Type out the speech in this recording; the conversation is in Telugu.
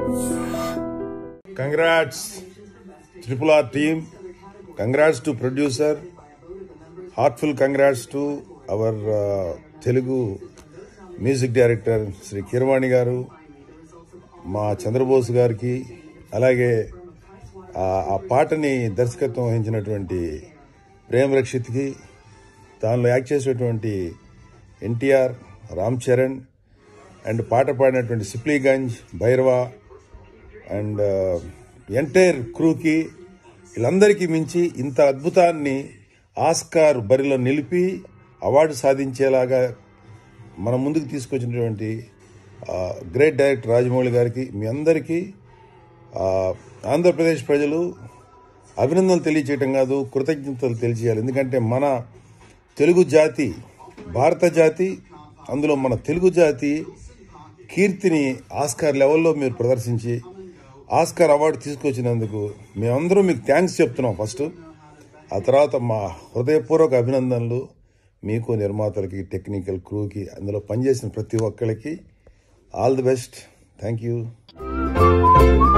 Congrats, Triple R team. Congrats to producer. Heartful congrats to our uh, Telugu music director Shri Keeravani garu మా చంద్రబోస్ గారికి అలాగే ఆ- ఆ పాటని దర్శకత్వం వహించినటువంటి ప్రేమ్ రక్షిత్కి దానిలో యాక్ట్ చేసినటువంటి ఎన్టీఆర్ రామ్ చరణ్ అండ్ పాట పాడినటువంటి సిప్లీగంజ్ భైరవ అండ్ ఎంటైర్ క్రూకి వీళ్ళందరికీ మించి ఇంత అద్భుతాన్ని ఆస్కార్ బరిలో నిలిపి అవార్డు సాధించేలాగా మన ముందుకు తీసుకొచ్చినటువంటి గ్రేట్ డైరెక్టర్ రాజమౌళి గారికి మీ అందరికీ ఆ, ఆంధ్రప్రదేశ్ ప్రజలు అభినందనలు తెలియచేయటం కాదు కృతజ్ఞతలు తెలియజేయాలి ఎందుకంటే మన తెలుగు జాతి భారత జాతి అందులో మన తెలుగు జాతి కీర్తిని ఆస్కార్ లెవెల్లో మీరు ప్రదర్శించి ఆస్కార్ అవార్డు తీసుకొచ్చినందుకు మేమందరం మీకు థ్యాంక్స్ చెప్తున్నాం ఫస్ట్ ఆ తర్వాత మా హృదయపూర్వక అభినందనలు మీకు నిర్మాతలకి టెక్నికల్ క్రూకి అందులో పనిచేసిన ప్రతి ఒక్కరికి all the best thank you